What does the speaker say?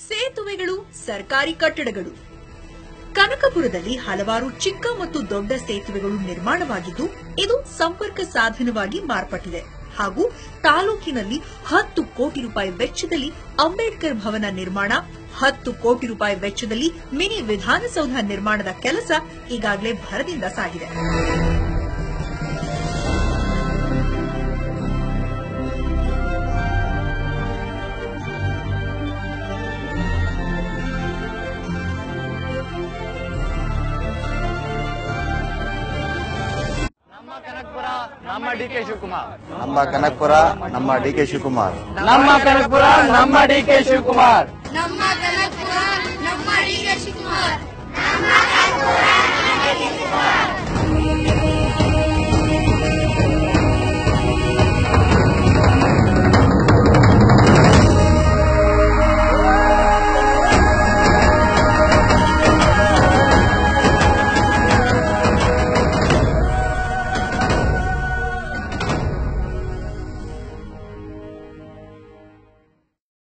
ಸೇತುವೆಗಳು ಸರ್ಕಾರಿ ಕಟ್ಟಡಗಳು ಕನಕಪುರದಲ್ಲಿ ಹಲವಾರು ಚಿಕ್ಕ ಮತ್ತು ದೊಡ್ಡ ಸೇತುವೆಗಳು ನಿರ್ಮಾಣವಾಗಿದ್ದು ಇದು ಸಂಪರ್ಕ ಸಾಧನವಾಗಿ ಮಾರ್ಪಟ್ಟಿದೆ ಹಾಗೂ ತಾಲೂಕಿನಲ್ಲಿ ಹತ್ತು ಕೋಟಿ ರೂಪಾಯಿ ವೆಚ್ಚದಲ್ಲಿ ಅಂಬೇಡ್ಕರ್ ಭವನ ನಿರ್ಮಾಣ ಹತ್ತು ಕೋಟಿ ರೂಪಾಯಿ ವೆಚ್ಚದಲ್ಲಿ ಮಿನಿ ವಿಧಾನಸೌಧ ನಿರ್ಮಾಣದ ಕೆಲಸ ಈಗಾಗಲೇ ಭರದಿಂದ ಸಾಗಿದೆ ನಮ್ಮ ಕನಕಪುರ ನಮ್ಮ ಡಿ ಕೆ ಶಿವಕುಮಾರ್ ನಮ್ಮ ಕನಕಪುರ ನಮ್ಮ ಡಿ ಕೆ ಶಿವಕುಮಾರ್ ನಮ್ಮ ಕನಕಪುರ ನಮ್ಮ ಡಿ ಕೆ ಶಿವಕುಮಾರ್ ನಮ್ಮ ಕನಕಪುರ ನಮ್ಮ ಡಿ ಕೆ ಶಿವಕುಮಾರ್